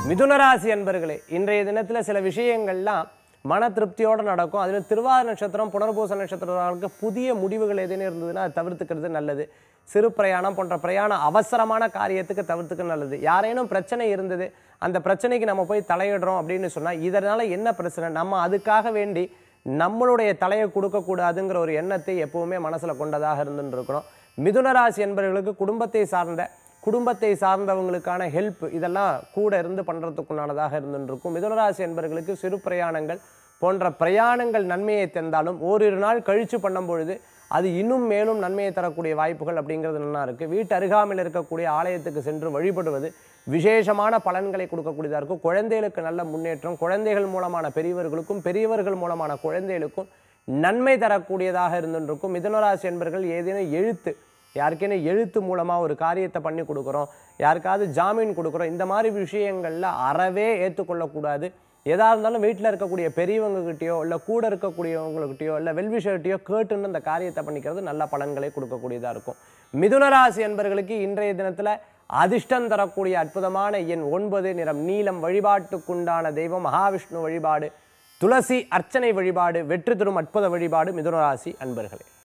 மிதுனராசி அன்பர்களே இன்றைய தினத்தில் சில விஷயங்கள்லாம் மன திருப்தியோடு நடக்கும் அதில் திருவாத நட்சத்திரம் புனர்பூச நட்சத்திரங்களுக்கு புதிய முடிவுகள் எதுன்னு இருந்ததுன்னா அதை தவிர்த்துக்கிறது நல்லது சிறு பிரயாணம் போன்ற பிரயாணம் அவசரமான காரியத்துக்கு தவிர்த்துக்க நல்லது யாரேனும் பிரச்சனை இருந்தது அந்த பிரச்சனைக்கு நம்ம போய் தலையிடுறோம் அப்படின்னு சொன்னால் இதனால் என்ன பிரச்சனை நம்ம அதுக்காக வேண்டி நம்மளுடைய தலையை கொடுக்கக்கூடாதுங்கிற ஒரு எண்ணத்தை எப்பவுமே மனசில் கொண்டதாக இருந்துட்டு இருக்கணும் மிதுனராசி என்பவர்களுக்கு குடும்பத்தை சார்ந்த குடும்பத்தை சார்ந்தவங்களுக்கான ஹெல்ப் இதெல்லாம் கூட இருந்து பண்ணுறதுக்குண்டானதாக இருந்துருக்கும் மிதுனராசி என்பவர்களுக்கு சிறு பிரயாணங்கள் போன்ற பிரயாணங்கள் நன்மையை தந்தாலும் ஓரிரு நாள் கழித்து பண்ணும் பொழுது அது இன்னும் மேலும் நன்மையை தரக்கூடிய வாய்ப்புகள் அப்படிங்கிறது நல்லா இருக்குது வீட்டு அருகாமையில் இருக்கக்கூடிய ஆலயத்துக்கு சென்று வழிபடுவது விசேஷமான பலன்களை கொடுக்கக்கூடியதாக இருக்கும் குழந்தைகளுக்கு நல்ல முன்னேற்றம் குழந்தைகள் மூலமான பெரியவர்களுக்கும் பெரியவர்கள் மூலமான குழந்தைகளுக்கும் நன்மை தரக்கூடியதாக இருந்துருக்கும் மிதுனராசி என்பர்கள் ஏதேனும் எழுத்து யாருக்கேனும் எழுத்து மூலமாக ஒரு காரியத்தை பண்ணி கொடுக்குறோம் யாருக்காவது ஜாமீன் கொடுக்குறோம் இந்த மாதிரி விஷயங்களில் அறவே ஏற்றுக்கொள்ளக்கூடாது எதாக இருந்தாலும் வீட்டில் இருக்கக்கூடிய பெரியவங்ககிட்டயோ இல்லை கூட இருக்கக்கூடியவங்ககிட்டயோ இல்லை வெல்விஷர்கிட்டயோ கேட்டுன்னு அந்த காரியத்தை பண்ணிக்கிறது நல்ல பலன்களை கொடுக்கக்கூடியதாக இருக்கும் மிதுனராசி என்பர்களுக்கு இன்றைய தினத்தில் அதிர்ஷ்டம் தரக்கூடிய அற்புதமான எண் ஒன்பது நிறம் நீலம் வழிபாட்டுக்குண்டான தெய்வம் மகாவிஷ்ணு வழிபாடு துளசி அர்ச்சனை வழிபாடு வெற்றி தரும் அற்புத வழிபாடு மிதுனராசி அன்பர்களே